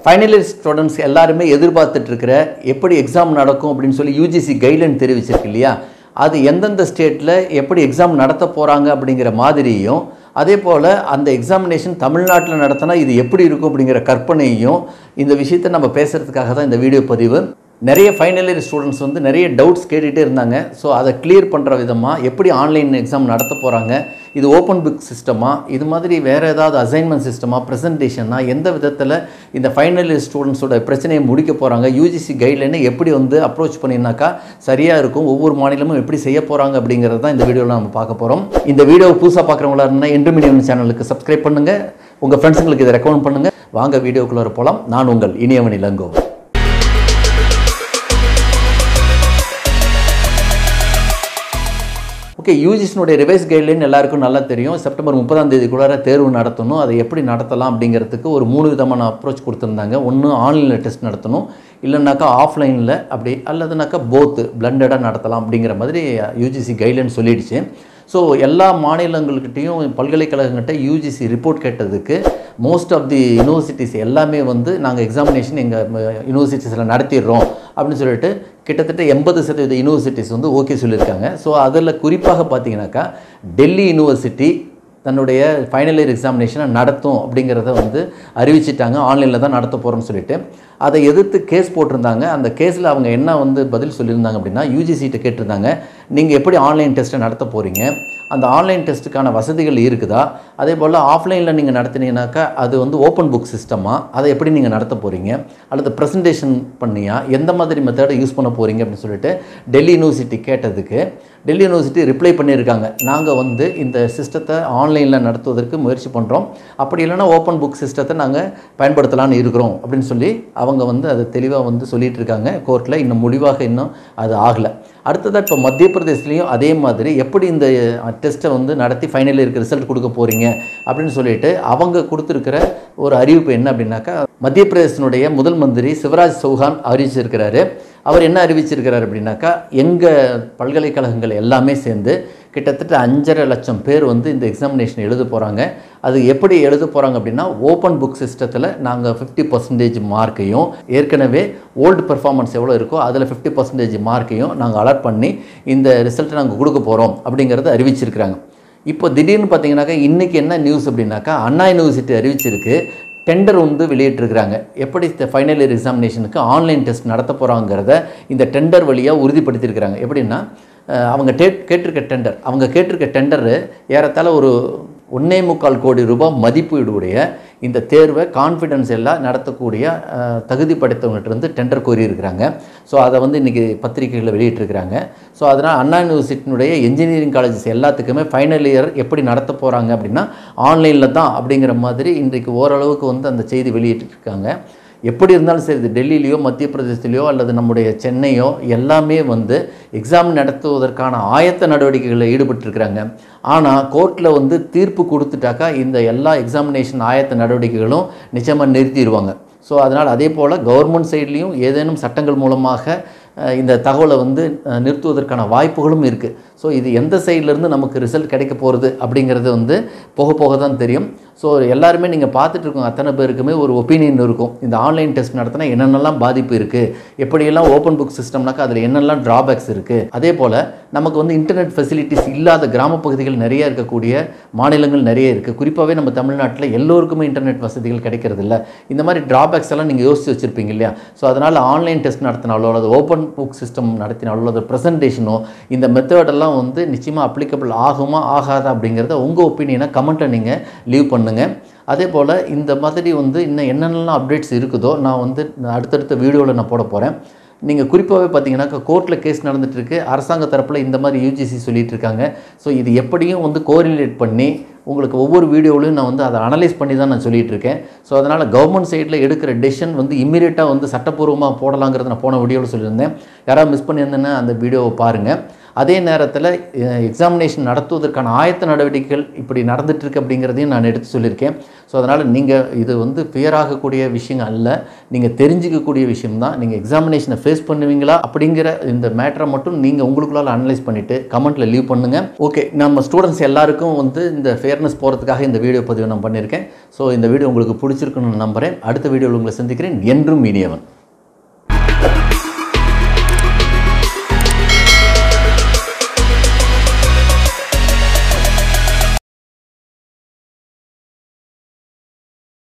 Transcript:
final year students எல்லாருமே எதிர்பார்த்துட்டு இருக்கிற எப்படி எக்ஸாம் நடக்கும் அப்படின்னு சொல்லி யூஜிசி கைட்லைன் தெரிவிச்சிருக்கு இல்லையா அது எந்தெந்த ஸ்டேட்டில் எப்படி எக்ஸாம் நடத்த போகிறாங்க அப்படிங்கிற மாதிரியும் அதே போல் அந்த எக்ஸாமினேஷன் தமிழ்நாட்டில் நடத்தினா இது எப்படி இருக்கும் அப்படிங்கிற கற்பனையும் இந்த விஷயத்தை நம்ம பேசுகிறதுக்காக தான் இந்த வீடியோ பதிவு நிறைய ஃபைனல் இயர் ஸ்டூடெண்ட்ஸ் வந்து நிறைய டவுட்ஸ் கேட்டுகிட்டே இருந்தாங்க ஸோ அதை கிளியர் பண்ணுற விதமாக எப்படி ஆன்லைன் எக்ஸாம் நடத்த போகிறாங்க இது ஓப்பன் புக் சிஸ்டமா இது மாதிரி வேறு ஏதாவது அசைன்மெண்ட் சிஸ்டமா ப்ரெசன்டேஷனா எந்த விதத்தில் இந்த ஃபைனல் இயர் ஸ்டூடெண்ட்ஸோட பிரச்சனையை முடிக்க போகிறாங்க யூஜிசி கைட்லைனை எப்படி வந்து அப்ரோச் பண்ணினாக்கா சரியாக இருக்கும் ஒவ்வொரு மாநிலமும் எப்படி செய்ய போகிறாங்க அப்படிங்கிறது தான் இந்த வீடியோவில் நம்ம பார்க்க போகிறோம் இந்த வீடியோவை புதுசாக பார்க்குறவங்களா இருந்தால் என்று மீடியம் சேனலுக்கு சப்ஸ்கிரைப் பண்ணுங்கள் உங்கள் ஃப்ரெண்ட்ஸுங்களுக்கு இதை ரெக்கமெண்ட் பண்ணுங்கள் வாங்க வீடியோக்குள்ளே போகலாம் நான் உங்கள் இனியவன் இளங்கோ ஓகே யூஜிஸினுடைய ரிவைஸ் கைட்லைன் எல்லாருக்கும் நல்லா தெரியும் செப்டம்பர் முப்பதாம் தேதிக்குள்ளார தேர்வு நடத்தணும் அதை எப்படி நடத்தலாம் அப்படிங்கிறதுக்கு ஒரு மூணு விதமான அப்ரோச் கொடுத்துருந்தாங்க ஒன்று ஆன்லைனில் டெஸ்ட் நடத்தணும் இல்லைனாக்கா ஆஃப்லைனில் அப்படி அல்லதுனாக்கா போத்து பிளண்டடாக நடத்தலாம் அப்படிங்கிற மாதிரி யூஜிசி கைட்லைன் சொல்லிடுச்சு ஸோ எல்லா மாநிலங்கள்கிட்டையும் பல்கலைக்கழகங்கிட்ட யூஜிசி ரிப்போர்ட் கேட்டதுக்கு மோஸ்ட் ஆஃப் தி யூனிவர்சிட்டிஸ் எல்லாமே வந்து நாங்கள் எக்ஸாமினேஷன் எங்கள் யூனிவர்சிட்டிஸில் நடத்திடுறோம் அப்படின்னு சொல்லிட்டு கிட்டத்தட்ட எண்பது சதவீத யூனிவர்சிட்டிஸ் வந்து ஓகே சொல்லியிருக்காங்க ஸோ அதில் குறிப்பாக பார்த்தீங்கன்னாக்கா டெல்லி யூனிவர்சிட்டி தன்னுடைய ஃபைனல் இயர் எக்ஸாமினேஷனை நடத்தும் அப்படிங்கிறத வந்து அறிவிச்சிட்டாங்க ஆன்லைனில் தான் நடத்த போகிறோம்னு சொல்லிட்டு அதை எதிர்த்து கேஸ் போட்டிருந்தாங்க அந்த கேஸில் அவங்க என்ன வந்து பதில் சொல்லியிருந்தாங்க அப்படின்னா யூஜிசிட்ட கேட்டிருந்தாங்க நீங்கள் எப்படி ஆன்லைன் டெஸ்ட்டை நடத்த போகிறீங்க அந்த ஆன்லைன் டெஸ்ட்டுக்கான வசதிகள் இருக்குதா அதே போல் ஆஃப்லைனில் நீங்கள் நடத்தினீங்கனாக்கா அது வந்து ஓப்பன் புக் சிஸ்டமாக அதை எப்படி நீங்கள் நடத்த போகிறீங்க அல்லது ப்ரெசன்டேஷன் பண்ணியா எந்த மாதிரி மெத்தடை யூஸ் பண்ண போகிறீங்க அப்படின்னு சொல்லிட்டு டெல்லி யூனிவர்சிட்டி கேட்டதுக்கு டெல்லி யூனிவர்சிட்டி ரிப்ளை பண்ணியிருக்காங்க நாங்கள் வந்து இந்த சிஸ்டத்தை ஆன்லைனில் நடத்துவதற்கு முயற்சி பண்ணுறோம் அப்படி இல்லைன்னா ஓப்பன் புக் சிஸ்டத்தை நாங்கள் பயன்படுத்தலாம்னு இருக்கிறோம் அப்படின்னு சொல்லி அவங்க வந்து அதை தெளிவாக வந்து சொல்லிட்டு இருக்காங்க கோர்ட்டில் இன்னும் முடிவாக இன்னும் அது ஆகலை அடுத்ததாக இப்போ மத்திய பிரதேஷ்லேயும் அதே மாதிரி எப்படி இந்த டெஸ்ட்டை வந்து நடத்தி ஃபைனலில் இருக்க ரிசல்ட் கொடுக்க போகிறீங்க அப்படின்னு சொல்லிட்டு அவங்க கொடுத்துருக்கிற ஒரு அறிவிப்பு என்ன அப்படின்னாக்கா மத்திய பிரதேசனுடைய முதல் மந்திரி சிவராஜ் சௌஹான் அறிவிச்சிருக்கிறாரு அவர் என்ன அறிவிச்சிருக்கிறார் அப்படின்னாக்கா எங்கள் பல்கலைக்கழகங்கள் எல்லாமே சேர்ந்து கிட்டத்தட்ட அஞ்சரை லட்சம் பேர் வந்து இந்த எக்ஸாமினேஷன் எழுத போகிறாங்க அது எப்படி எழுத போகிறாங்க அப்படின்னா ஓப்பன் புக் சிஸ்டத்தில் நாங்கள் ஃபிஃப்டி பர்சன்டேஜ் மார்க்கையும் ஏற்கனவே ஓல்டு பெர்ஃபார்மன்ஸ் எவ்வளோ இருக்கோ அதில் ஃபிஃப்டி பர்சன்டேஜ் மார்க்கையும் நாங்கள் அலர்ட் பண்ணி இந்த ரிசல்ட்டை நாங்கள் கொடுக்க போகிறோம் அப்படிங்கிறத அறிவிச்சிருக்கிறாங்க இப்போ திடீர்னு பார்த்தீங்கன்னாக்கா இன்றைக்கி என்ன நியூஸ் அப்படின்னாக்கா அண்ணா யூனிவர்சிட்டி அறிவிச்சிருக்கு டெண்டர் வந்து வெளியிட்டிருக்கிறாங்க எப்படி இந்த ஃபைனல் இயர் எக்ஸாமினேஷனுக்கு ஆன்லைன் டெஸ்ட் நடத்த போகிறாங்கிறத இந்த டெண்டர் வழியாக உறுதிப்படுத்தியிருக்கிறாங்க எப்படின்னா அவங்க டே கேட்டிருக்க டெண்டர் அவங்க கேட்டிருக்க டெண்டரு ஏறத்தாழ ஒரு ஒன்னே முக்கால் கோடி ரூபாய் மதிப்பீடுடைய இந்த தேர்வை கான்ஃபிடன்ஸ் எல்லாம் நடத்தக்கூடிய தகுதி படைத்தவங்ககிட்ட டெண்டர் கோரியிருக்கிறாங்க ஸோ அதை வந்து இன்றைக்கி பத்திரிகைகளில் வெளியிட்டிருக்கிறாங்க ஸோ அதனால் அண்ணா யூனிவர்சிட்டியினுடைய இன்ஜினியரிங் காலேஜஸ் எல்லாத்துக்குமே ஃபைனல் இயர் எப்படி நடத்த போகிறாங்க அப்படின்னா ஆன்லைனில் தான் அப்படிங்கிற மாதிரி இன்றைக்கு ஓரளவுக்கு வந்து அந்த செய்தி வெளியிட்டிருக்காங்க எப்படி இருந்தாலும் சரி இது டெல்லியிலையோ மத்திய பிரதேசத்திலையோ அல்லது நம்முடைய சென்னையோ எல்லாமே வந்து எக்ஸாம் நடத்துவதற்கான ஆயத்த நடவடிக்கைகளில் ஈடுபட்டிருக்கிறாங்க ஆனால் கோர்ட்டில் வந்து தீர்ப்பு கொடுத்துட்டாக்கா இந்த எல்லா எக்ஸாமினேஷன் ஆயத்த நடவடிக்கைகளும் நிச்சயமாக நிறுத்திடுவாங்க ஸோ அதனால் அதே போல் கவர்மெண்ட் சைட்லேயும் ஏதேனும் சட்டங்கள் மூலமாக இந்த தகவலை வந்து நிறுத்துவதற்கான வாய்ப்புகளும் இருக்குது ஸோ இது எந்த சைட்லேருந்து நமக்கு ரிசல்ட் கிடைக்க போகிறது அப்படிங்கிறது வந்து போக போக தான் தெரியும் ஸோ எல்லாருமே நீங்கள் பார்த்துட்டு இருக்கோங்க அத்தனை பேருக்குமே ஒரு ஒப்பீனியன் இருக்கும் இந்த ஆன்லைன் டெஸ்ட் நடத்தினா என்னென்னலாம் பாதிப்பு இருக்குது எப்படியெல்லாம் ஓப்பன் புக் சிஸ்டம்னாக்கா அதில் என்னெல்லாம் ட்ராபேக்ஸ் இருக்குது அதே போல் நமக்கு வந்து இன்டர்நெட் ஃபெசிலிட்டிஸ் இல்லாத கிராம பகுதிகள் நிறைய இருக்கக்கூடிய மாநிலங்கள் நிறைய இருக்குது குறிப்பாகவே நம்ம தமிழ்நாட்டில் எல்லோருக்குமே இன்டர்நெட் வசதிகள் கிடைக்கிறது இல்லை இந்த மாதிரி ட்ராபேக்ஸ் எல்லாம் நீங்கள் யோசிச்சு வச்சுருப்பீங்க இல்லையா ஸோ அதனால் ஆன்லைன் டெஸ்ட் நடத்தினாலோ அல்லது ஓப்பன் புக் சிஸ்டம் நடத்தினாலோ அல்லது ப்ரெசன்டேஷனோ இந்த மெத்தடெல்லாம் வந்து நிச்சயமாக அப்ளிகபிள் ஆகுமா ஆகாதா அப்படிங்கிறத உங்கள் ஒப்பீனியனை கமெண்ட்டை நீங்கள் லீவ் பண்ணுங்கள் அதே போல் இந்த மாதிரி வந்து இன்னும் என்னென்னலாம் அப்டேட்ஸ் இருக்குதோ நான் வந்து அடுத்தடுத்த வீடியோவில் நான் போட போகிறேன் நீங்கள் குறிப்பாகவே பார்த்தீங்கன்னாக்கா கோர்ட்டில் கேஸ் நடந்துட்டு இருக்கு அரசாங்க தரப்பில் இந்த மாதிரி யூஜிசி சொல்லிட்டு இருக்காங்க ஸோ இது எப்படியும் வந்து கோரிலேட் பண்ணி உங்களுக்கு ஒவ்வொரு வீடியோவிலையும் நான் வந்து அதை அனலைஸ் பண்ணி தான் நான் சொல்லிட்டு இருக்கேன் ஸோ அதனால் கவர்மெண்ட் சைடில் எடுக்கிற டெசிஷன் வந்து இம்மீடியட்டாக வந்து சட்டப்பூர்வமாக போடலாங்கிறத நான் போன வீடியோவில் சொல்லியிருந்தேன் யாராவது மிஸ் பண்ணியிருந்தேன்னா அந்த வீடியோவை பாருங்கள் அதே நேரத்தில் எக்ஸாமினேஷன் நடத்துவதற்கான ஆயத்த நடவடிக்கைகள் இப்படி நடந்துட்டு இருக்கு அப்படிங்கிறதையும் நான் எடுத்து சொல்லியிருக்கேன் ஸோ அதனால் நீங்கள் இது வந்து ஃபியர் ஆகக்கூடிய விஷயம் அல்ல நீங்கள் தெரிஞ்சிக்கக்கூடிய விஷயம் தான் நீங்கள் எக்ஸாமினேஷனை ஃபேஸ் பண்ணுவீங்களா அப்படிங்கிற இந்த மேட்டரை மட்டும் நீங்கள் உங்களுக்குள்ளால் அனலைஸ் பண்ணிவிட்டு கமெண்ட்டில் லீவ் பண்ணுங்கள் ஓகே நம்ம ஸ்டூடெண்ட்ஸ் எல்லாருக்கும் வந்து இந்த ஃபேர்னஸ் போகிறதுக்காக இந்த வீடியோ பதிவு நான் பண்ணியிருக்கேன் ஸோ இந்த வீடியோ உங்களுக்கு பிடிச்சிருக்குன்னு நம்புகிறேன் அடுத்த வீடியோவில் உங்களை சந்திக்கிறேன் என்றும் இனியவன்